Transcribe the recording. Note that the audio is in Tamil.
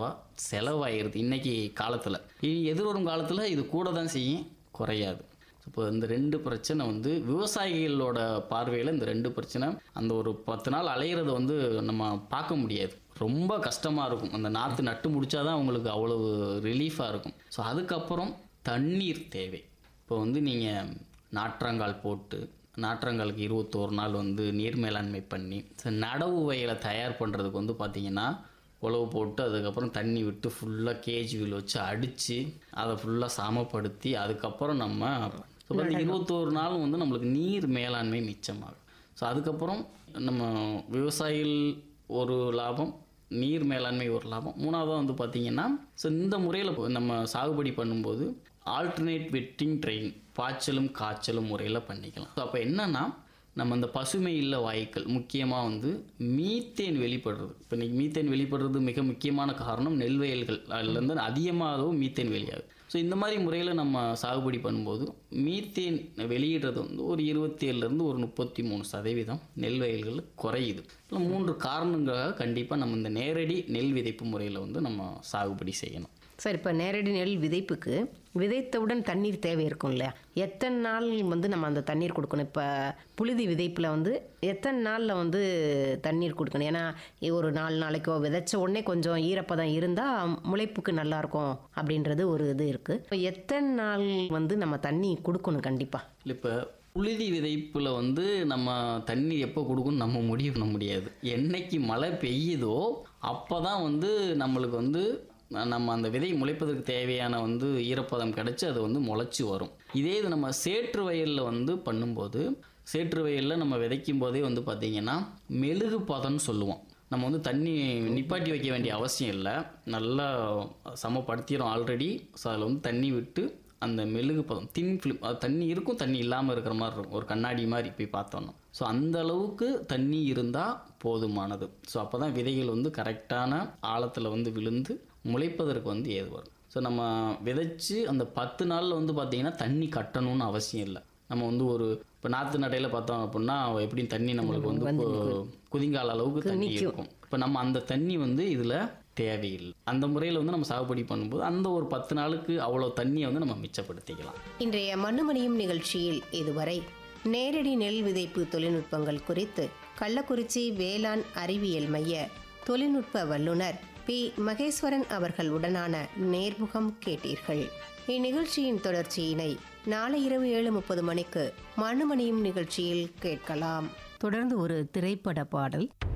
ரூபா செலவாயிருது இன்னைக்கு காலத்தில் இனி எதிர்வரும் காலத்தில் இது கூட தான் செய்யும் குறையாது இப்போ இந்த ரெண்டு பிரச்சனை வந்து விவசாயிகளோட பார்வையில் இந்த ரெண்டு பிரச்சனை அந்த ஒரு பத்து நாள் அலையிறத வந்து நம்ம பார்க்க முடியாது ரொம்ப கஷ்டமாக இருக்கும் அந்த நாற்று நட்டு முடிச்சாதான் அவங்களுக்கு அவ்வளவு ரிலீஃபாக இருக்கும் ஸோ அதுக்கப்புறம் தண்ணீர் தேவை இப்போ வந்து நீங்கள் நாற்றங்கால் போட்டு நாற்றங்காலுக்கு இருபத்தோரு நாள் வந்து நீர் மேலாண்மை பண்ணி ஸோ நடவு வயலை தயார் பண்ணுறதுக்கு வந்து பார்த்திங்கன்னா உழவு போட்டு அதுக்கப்புறம் தண்ணி விட்டு ஃபுல்லாக கேஜ் வீல் வச்சு அடித்து அதை ஃபுல்லாக சமப்படுத்தி அதுக்கப்புறம் நம்ம ஸோ பார்த்தீங்கன்னா இருபத்தோரு நாளும் வந்து நம்மளுக்கு நீர் மேலாண்மை மிச்சமாகும் ஸோ அதுக்கப்புறம் நம்ம விவசாயிகள் ஒரு லாபம் நீர் மேலாண்மை ஒரு லாபம் மூணாவதாக வந்து பார்த்திங்கன்னா ஸோ இந்த முறையில் நம்ம சாகுபடி பண்ணும்போது ஆல்டர்னேட் வெட்டிங் ட்ரெயின் பாய்ச்சலும் காய்ச்சலும் முறையில் பண்ணிக்கலாம் ஸோ அப்போ என்னென்னா நம்ம இந்த பசுமை இல்ல வாயுக்கள் முக்கியமாக வந்து மீத்தேன் வெளிப்படுறது இப்போ இன்னைக்கு மீத்தேன் வெளிப்படுறது மிக முக்கியமான காரணம் நெல் வயல்கள் அதுலேருந்து அதிகமாகவும் மீத்தேன் வெளியாகுது ஸோ இந்த மாதிரி முறையில் நம்ம சாகுபடி பண்ணும்போது மீத்தேன் வெளியிடுறது வந்து ஒரு இருபத்தேழுலேருந்து ஒரு முப்பத்தி மூணு சதவீதம் நெல் வயல்கள் குறையுது இல்லை மூன்று காரணங்களாக கண்டிப்பாக நம்ம இந்த நேரடி நெல் விதைப்பு முறையில் வந்து நம்ம சாகுபடி செய்யணும் சார் இப்போ நேரடி நெல் விதைப்புக்கு விதைத்தவுடன் தண்ணீர் தேவை இருக்கும் இல்லையா எத்தனை நாள் வந்து நம்ம அந்த தண்ணீர் கொடுக்கணும் இப்போ புழுதி விதைப்பில் வந்து எத்தனை நாளில் வந்து தண்ணீர் கொடுக்கணும் ஏன்னா ஒரு நாலு நாளைக்கோ விதைச்ச உடனே கொஞ்சம் ஈரப்பதம் இருந்தால் முளைப்புக்கு நல்லாயிருக்கும் அப்படின்றது ஒரு இது இருக்குது இப்போ எத்தனை நாள் வந்து நம்ம தண்ணி கொடுக்கணும் கண்டிப்பாக இல்லை இப்போ புழுதி விதைப்பில் வந்து நம்ம தண்ணி எப்போ கொடுக்கணும் நம்ம முடிவு பண்ண முடியாது என்னைக்கு மழை பெய்யுதோ அப்போ தான் வந்து நம்மளுக்கு வந்து நம்ம அந்த விதை முளைப்பதற்கு தேவையான வந்து ஈரப்பதம் கிடச்சி அது வந்து முளைச்சி வரும் இதே இது நம்ம சேற்று வயலில் வந்து பண்ணும்போது சேற்று வயலில் நம்ம விதைக்கும் போதே வந்து பார்த்திங்கன்னா மெழுகு பதம்னு சொல்லுவோம் நம்ம வந்து தண்ணி நிப்பாட்டி வைக்க வேண்டிய அவசியம் இல்லை நல்லா சமப்படுத்திடும் ஆல்ரெடி ஸோ அதில் வந்து தண்ணி விட்டு அந்த மெழுகு பதம் தின் ஃபிலிம் அது தண்ணி இருக்கும் தண்ணி இல்லாமல் இருக்கிற மாதிரி இருக்கும் ஒரு கண்ணாடி மாதிரி போய் பார்த்தோன்னா ஸோ அந்த அளவுக்கு தண்ணி இருந்தால் போதுமானது ஸோ அப்போ தான் விதைகள் வந்து கரெக்டான ஆழத்தில் வந்து விழுந்து முளைப்பதற்கு வந்து ஏது வரும் ஸோ நம்ம விதைச்சு அந்த பத்து நாளில் வந்து பார்த்திங்கன்னா தண்ணி கட்டணும்னு அவசியம் இல்லை நம்ம வந்து ஒரு இப்போ நாற்று நடையில் பார்த்தோம் அப்படின்னா எப்படியும் தண்ணி நம்மளுக்கு வந்து கு- குதிங்கால அளவுக்கு தண்ணி இருக்கும் இப்போ நம்ம அந்த தண்ணி வந்து இதில் தேவையில்லை அந்த முறையில் வந்து நம்ம சாகுபடி பண்ணும்போது அந்த ஒரு பத்து நாளுக்கு அவ்வளோ தண்ணியை வந்து நம்ம மிச்சப்படுத்திக்கலாம் இன்றைய மண்ணுமணியும் நிகழ்ச்சியில் இதுவரை நேரடி நெல் விதைப்பு தொழில்நுட்பங்கள் குறித்து கள்ளக்குறிச்சி வேளாண் அறிவியல் மைய தொழில்நுட்ப வல்லுநர் பி மகேஸ்வரன் அவர்கள் உடனான நேர்முகம் கேட்டீர்கள் இந்நிகழ்ச்சியின் தொடர்ச்சியினை நாளை இரவு ஏழு முப்பது மணிக்கு மண்ணுமணியும் நிகழ்ச்சியில் கேட்கலாம் தொடர்ந்து ஒரு திரைப்பட பாடல்